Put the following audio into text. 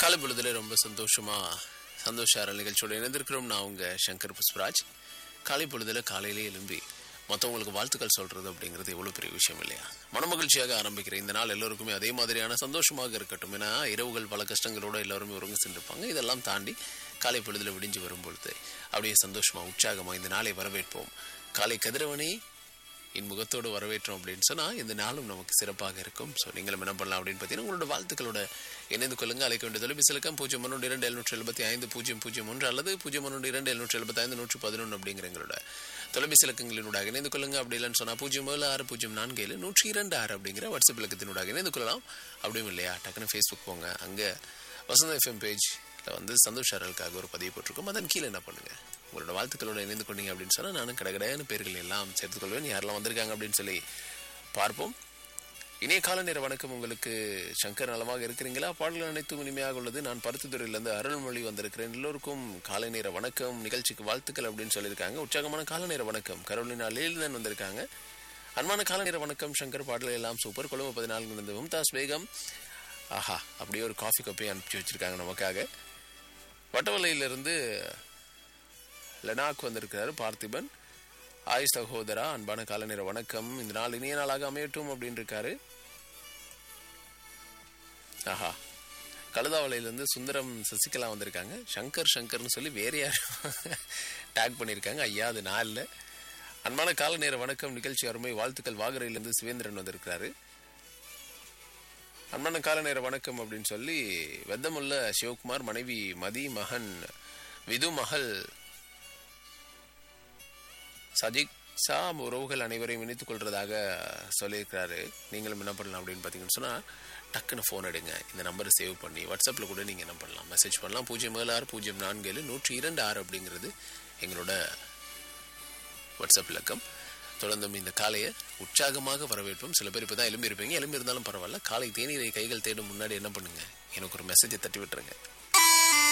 காலை பொழுதுல ரொம்ப சந்தோஷமா சந்தோஷ ஆரல் நிகழ்ச்சியோட இணைந்திருக்கிறோம் நான் உங்க சங்கர் புஷ்பராஜ் காலை பொழுதுல காலையிலே எழும்பி மற்றவங்களுக்கு வாழ்த்துக்கள் சொல்றது அப்படிங்கிறது எவ்வளவு பெரிய விஷயம் இல்லையா மனமகிழ்ச்சியாக ஆரம்பிக்கிற இந்த நாள் எல்லோருக்குமே அதே மாதிரியான சந்தோஷமாக இருக்கட்டும் ஏன்னா இரவுகள் பல கஷ்டங்களோட எல்லாருமே உறங்க சென்றிருப்பாங்க இதெல்லாம் தாண்டி காலை பொழுதுல விடிஞ்சு வரும் பொழுது அப்படியே சந்தோஷமா உற்சாகமா இந்த நாளை வரவேற்போம் காலை கதிரவனை என் முகத்தோடு வரவேற்றோம் அப்படின்னு சொன்னா இந்த நாளும் நமக்கு சிறப்பாக இருக்கும் ஸோ நீங்களும் என்ன பண்ணலாம் அப்படின்னு பார்த்தீங்கன்னா உங்களோட வாழ்த்துக்களோட இணைந்து கொள்ளுங்க அழைக்க வேண்டிய தொலைபேசி இலக்கம் பூஜ்ஜியம் ஒன்று இரண்டு எழுநூற்றி எழுபத்தி ஐந்து பூஜ்ஜியம் பூஜ்ஜியம் ஒன்று அல்லது பூஜ்ஜியம் ஒன்று இரண்டு எழுநூற்றி எழுபத்தி ஐந்து நூற்றி பதினொன்று அப்படிங்கிற எங்களோட தொலைபேசி இலக்கங்களினூடாக இணைந்து கொள்ளுங்க அப்படி இல்லைன்னு சொன்னா பூஜ்ஜியம் ஏழு ஆறு பூஜ்ஜியம் நான்கு ஏழு நூற்றி இரண்டு ஆறு அப்படிங்கிற வாட்ஸ்அப் இலக்கத்தினூடாக இணைந்து கொள்ளலாம் அப்படியும் இல்லையா டக்குன்னு ஃபேஸ்புக் போங்க அங்கே வசந்த எஃப்எம் பேஜ் வந்து சந்தோஷ் அறலுக்காக ஒரு பதிவு போட்டிருக்கோம் அதன் கீழே என்ன பண்ணுங்க உங்களோட வாழ்த்துக்களோட இணைந்து கொண்டீங்க அப்படின்னு சொன்னால் நானும் கடகடையான பேர்கள் எல்லாம் சேர்த்துக்கொள்வேன் யாரெல்லாம் வந்திருக்காங்க அப்படின்னு சொல்லி பார்ப்போம் இனிய கால நேர வணக்கம் உங்களுக்கு சங்கர் நலமாக இருக்கிறீங்களா பாடல்கள் அனைத்தும் இனிமையாக உள்ளது நான் பருத்தித்துறையிலிருந்து அருள்மொழி வந்திருக்கிறேன் எல்லோருக்கும் காலை நேர வணக்கம் நிகழ்ச்சிக்கு வாழ்த்துக்கள் அப்படின்னு சொல்லியிருக்காங்க உற்சாகமான கால நேர வணக்கம் கரோலினா லீல்தன் வந்திருக்காங்க அன்பான கால நேர வணக்கம் சங்கர் பாடல்கள் எல்லாம் சூப்பர் கொழும்பு பதினான்கு இருந்து மும்தாஸ் பேகம் ஆஹா அப்படியே ஒரு காஃபி கப்பையும் அனுப்பிச்சு வச்சிருக்காங்க நமக்காக வட்டவலையிலிருந்து லெனாக் வந்திருக்கிறாரு பார்த்திபன் ஆய் சகோதரா அன்பான கால நேர வணக்கம் இந்த நாள் இனிய நாளாக அமையட்டும் அப்படின்னு இருக்காரு ஆஹா கழுதாவளையிலேருந்து சுந்தரம் சசிகலா வந்திருக்காங்க சங்கர் சங்கர்னு சொல்லி வேற யாரும் டேக் பண்ணியிருக்காங்க ஐயா அது நான் இல்லை அன்பான கால நேர வணக்கம் நிகழ்ச்சி அருமை வாழ்த்துக்கள் வாகரையிலேருந்து சிவேந்திரன் வந்திருக்கிறாரு அன்பான கால நேர வணக்கம் அப்படின்னு சொல்லி வெத்தமுள்ள சிவகுமார் மனைவி மதி மகன் விது மகள் சஜிக் சா உறவுகள் அனைவரையும் இணைத்துக் கொள்றதாக சொல்லியிருக்கிறாரு நீங்களும் என்ன பண்ணலாம் அப்படின்னு பார்த்தீங்கன்னு சொன்னால் டக்குன்னு ஃபோன் எடுங்க இந்த நம்பரை சேவ் பண்ணி வாட்ஸ்அப்பில் கூட நீங்கள் என்ன பண்ணலாம் மெசேஜ் பண்ணலாம் பூஜ்ஜியம் ஏழு ஆறு பூஜ்ஜியம் நான்கு ஏழு நூற்றி இரண்டு ஆறு அப்படிங்கிறது எங்களோட வாட்ஸ்அப் இலக்கம் தொடர்ந்தும் இந்த காலையை உற்சாகமாக வரவேற்போம் சில பேர் இப்போ தான் எலும்பி இருப்பீங்க எலும்பி இருந்தாலும் பரவாயில்ல காலை தேநீரை கைகள் தேடும் முன்னாடி என்ன பண்ணுங்க எனக்கு ஒரு மெசேஜை தட்டி விட்டுருங்க